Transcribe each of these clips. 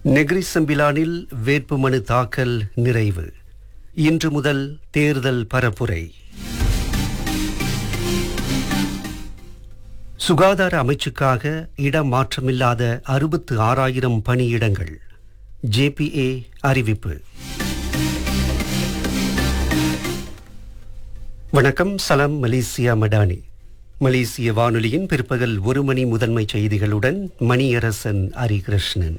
Negeri செம்பிலானில் வேட்புமனு தாக்கல் நிறைவு இன்று முதல் தேர்தல் பரப்புரை சுகாதார அமைச்சுக்காக இடமாற்றமில்லாத அறுபத்து ஆறாயிரம் பணியிடங்கள் ஜேபிஏ அறிவிப்பு வணக்கம் சலாம் மலேசியா மடானி மலேசிய வானொலியின் பிற்பகல் ஒரு மணி முதன்மை செய்திகளுடன் மணியரசன் ஹரிகிருஷ்ணன்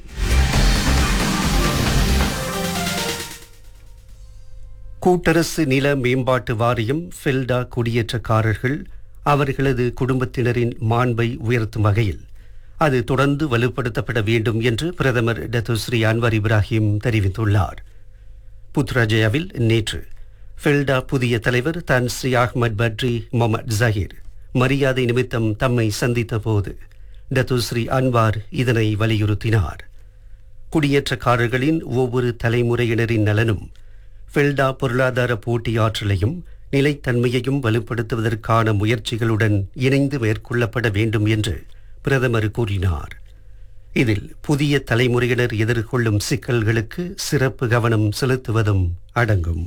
கூட்டரசு நில மேம்பாட்டு வாரியம் ஃபெல்டா குடியேற்றக்காரர்கள் அவர்களது குடும்பத்தினரின் மாண்பை உயர்த்தும் வகையில் அது தொடர்ந்து வலுப்படுத்தப்பட வேண்டும் என்று பிரதமர் டத்துஸ்ரீ அன்வர் இப்ராஹிம் தெரிவித்துள்ளார் புத்ராஜயாவில் நேற்று ஃபெல்டா புதிய தலைவர் தன் ஸ்ரீ அஹ்மத் பட்ரி மொஹமட் ஜஹீர் மரியாதை நிமித்தம் தம்மை சந்தித்த போது டத்துஸ்ரீ அன்வார் இதனை வலியுறுத்தினார் குடியேற்றக்காரர்களின் ஒவ்வொரு தலைமுறையினரின் நலனும் ஃபெல்டா பொருளாதார போட்டியாற்றலையும் நிலைத்தன்மையையும் வலுப்படுத்துவதற்கான முயற்சிகளுடன் இணைந்து மேற்கொள்ளப்பட வேண்டும் என்று பிரதமர் கூறினார் இதில் புதிய தலைமுறையினர் எதிர்கொள்ளும் சிக்கல்களுக்கு சிறப்பு கவனம் செலுத்துவதும் அடங்கும்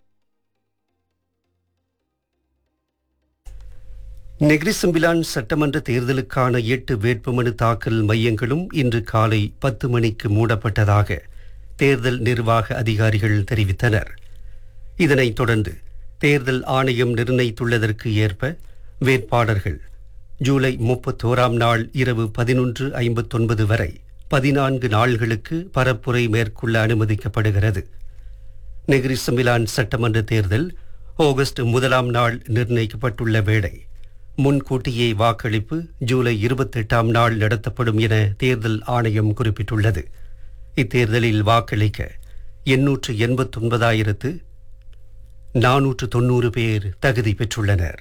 நெக்ரிசம்பிலான் சட்டமன்ற தேர்தலுக்கான எட்டு வேட்புமனு தாக்கல் மையங்களும் இன்று காலை பத்து மணிக்கு மூடப்பட்டதாக தேர்தல் நிர்வாக அதிகாரிகள் தெரிவித்தனர் இதனைத் தொடர்ந்து தேர்தல் ஆணையம் நிர்ணயித்துள்ளதற்கு ஏற்ப வேட்பாளர்கள் ஜூலை முப்பத்தோராம் நாள் இரவு பதினொன்று ஐம்பத்தொன்பது வரை பதினான்கு நாள்களுக்கு பரப்புரை மேற்கொள்ள அனுமதிக்கப்படுகிறது நெகிரி சமிலான் சட்டமன்ற தேர்தல் ஆகஸ்ட் முதலாம் நாள் நிர்ணயிக்கப்பட்டுள்ள வேளை முன்கூட்டியே வாக்களிப்பு ஜூலை இருபத்தெட்டாம் நாள் நடத்தப்படும் என தேர்தல் ஆணையம் குறிப்பிட்டுள்ளது இத்தேர்தலில் வாக்களிக்க எண்ணூற்று எண்பத்தொன்பதாயிரத்து நானூற்று தொன்னூறு பேர் தகுதி பெற்றுள்ளனர்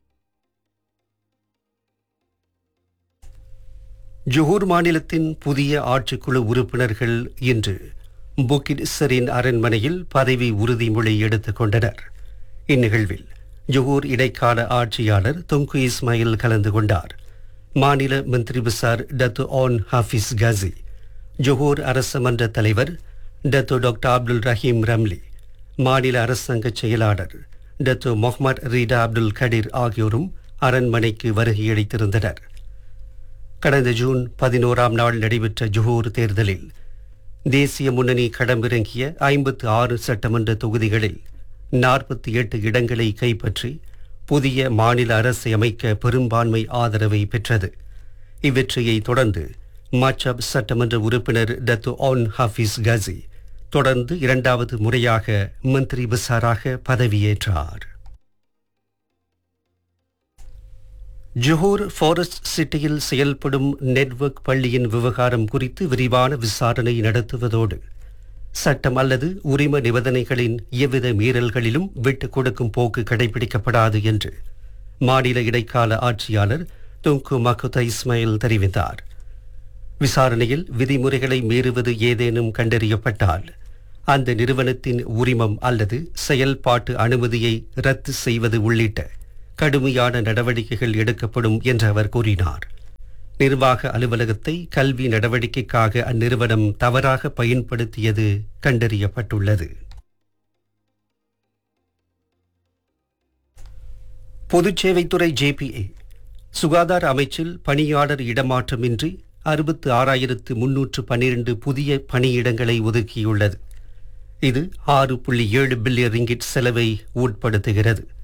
ஜொஹூர் மாநிலத்தின் புதிய ஆட்சிக்குழு உறுப்பினர்கள் இன்று புக்கிட் சரின் அரண்மனையில் பதவி உறுதிமொழி எடுத்துக் கொண்டனர் இந்நிகழ்வில் ஜொஹூர் இடைக்கால ஆட்சியாளர் தொங்கு இஸ்மாயில் கலந்து கொண்டார் மாநில மந்திரி பிசார் Datuk Onn Hafiz Ghazi Johor அரச மன்ற தலைவர் Datuk doctor Abdul Rahim Ramli மாநில அரசாங்க செயலாளர் Datuk Mohamed Rida Abdul Kadir ஆகியோரும் அரண்மனைக்கு வருகையளித்திருந்தனர் கடந்த ஜூன் பதினோராம் நாள் நடைபெற்ற ஜொஹூர் தேர்தலில் தேசிய முன்னணி களமிறங்கிய ஐம்பத்து ஆறு சட்டமன்ற தொகுதிகளில் நாற்பத்தி எட்டு இடங்களை கைப்பற்றி புதிய மாநில அரசை அமைக்க பெரும்பான்மை ஆதரவை பெற்றது இவ்வெற்றியை தொடர்ந்து மச்சப் சட்டமன்ற உறுப்பினர் டத்து ஆன் ஹாஃபிஸ் கசி தொடர்ந்து இரண்டாவது முறையாக மந்திரி பிசாராக பதவியேற்றார் ஜொஹூர் ஃபாரஸ்ட் சிட்டியில் செயல்படும் நெட்வொர்க் பள்ளியின் விவகாரம் குறித்து விரிவான விசாரணை நடத்துவதோடு சட்டம் அல்லது உரிம நிபந்தனைகளின் எவ்வித மீறல்களிலும் விட்டுக் கொடுக்கும் போக்கு கடைபிடிக்கப்படாது என்று மாநில இடைக்கால ஆட்சியாளர் துங்கு மகுதா இஸ்மாயில் தெரிவித்தார் விசாரணையில் விதிமுறைகளை மீறுவது ஏதேனும் கண்டறியப்பட்டால் அந்த நிறுவனத்தின் உரிமம் அல்லது செயல்பாட்டு அனுமதியை ரத்து செய்வது உள்ளிட்ட கடுமையான நடவடிக்கைகள் எடுக்கப்படும் என்று அவர் கூறினார் நிர்வாக அலுவலகத்தை கல்வி நடவடிக்கைக்காக அந்நிறுவனம் தவறாக பயன்படுத்தியது கண்டறியப்பட்டுள்ளது பொதுச்சேவைத்துறை ஜேபிஏ சுகாதார அமைச்சில் பணியாளர் இடமாற்றமின்றி அறுபத்து ஆறாயிரத்து முன்னூற்று பன்னிரண்டு புதிய பணியிடங்களை ஒதுக்கியுள்ளது இது ஆறு புள்ளி ஏழு பில்லியன் ரிங்கிட் செலவை உட்படுத்துகிறது